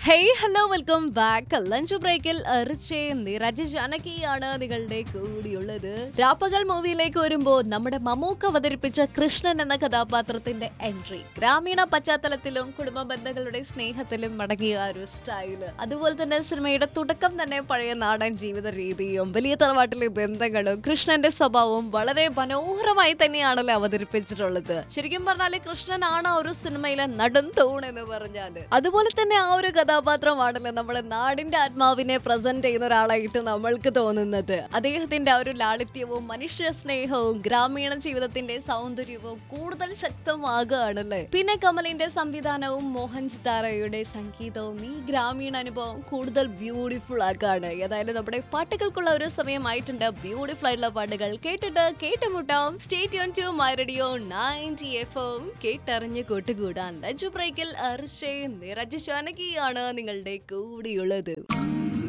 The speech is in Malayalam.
hey hello welcome back lunch ബ്രേക്കിൽ റിച്ചേ നിരജ ജാനകിയാണ് നിങ്ങളുടെ കൂടിയുള്ളത് രാപ്പകൽ മൂവിയിലേക്ക് വരുമ്പോൾ നമ്മുടെ മമ്മൂക്ക് അവതരിപ്പിച്ച കൃഷ്ണൻ എന്ന കഥാപാത്രത്തിന്റെ എൻട്രി ഗ്രാമീണ പശ്ചാത്തലത്തിലും കുടുംബ ബന്ധങ്ങളുടെ സ്നേഹത്തിലും മടങ്ങിയ ആ ഒരു സ്റ്റൈല് അതുപോലെ തന്നെ സിനിമയുടെ തുടക്കം തന്നെ പഴയ നാടൻ ജീവിത രീതിയും വലിയ തറവാട്ടിലെ ബന്ധങ്ങളും കൃഷ്ണന്റെ സ്വഭാവവും വളരെ മനോഹരമായി തന്നെയാണല്ലോ അവതരിപ്പിച്ചിട്ടുള്ളത് ശരിക്കും പറഞ്ഞാല് കൃഷ്ണനാണ് ആ ഒരു സിനിമയിലെ നടൻ തൂൺ എന്ന് പറഞ്ഞാല് അതുപോലെ തന്നെ ആ ഒരു കഥാപാത്രമാണല്ലോ നമ്മുടെ നാടിന്റെ ആത്മാവിനെ പ്രസന്റ് ചെയ്യുന്ന ഒരാളായിട്ട് നമ്മൾക്ക് തോന്നുന്നത് അദ്ദേഹത്തിന്റെ ആ ഒരു ലാളിത്യവും മനുഷ്യ സ്നേഹവും ഗ്രാമീണ ജീവിതത്തിന്റെ സൗന്ദര്യവും കൂടുതൽ ശക്തമാകുകയാണല്ലേ പിന്നെ കമലിന്റെ സംവിധാനവും മോഹൻ സിതാരയുടെ സംഗീതവും ഈ ഗ്രാമീണ അനുഭവം കൂടുതൽ ബ്യൂട്ടിഫുൾ ആക്കാണ് ഏതായാലും നമ്മുടെ പാട്ടുകൾക്കുള്ള ഒരു സമയമായിട്ടുണ്ട് ബ്യൂട്ടിഫുൾ ആയിട്ടുള്ള പാട്ടുകൾ കേട്ടിട്ട് കേട്ടുമുട്ടാം സ്റ്റേറ്റ് യോൺ to my radio ninety F M കേട്ടറിഞ്ഞ് കൂട്ടുകൂടാൻ ലഞ്ച് ബ്രേക്കിൽ അർഷേ നിറജ് ജാനകിയാണ് നിങ്ങളുടെ കൂടിയുള്ളത്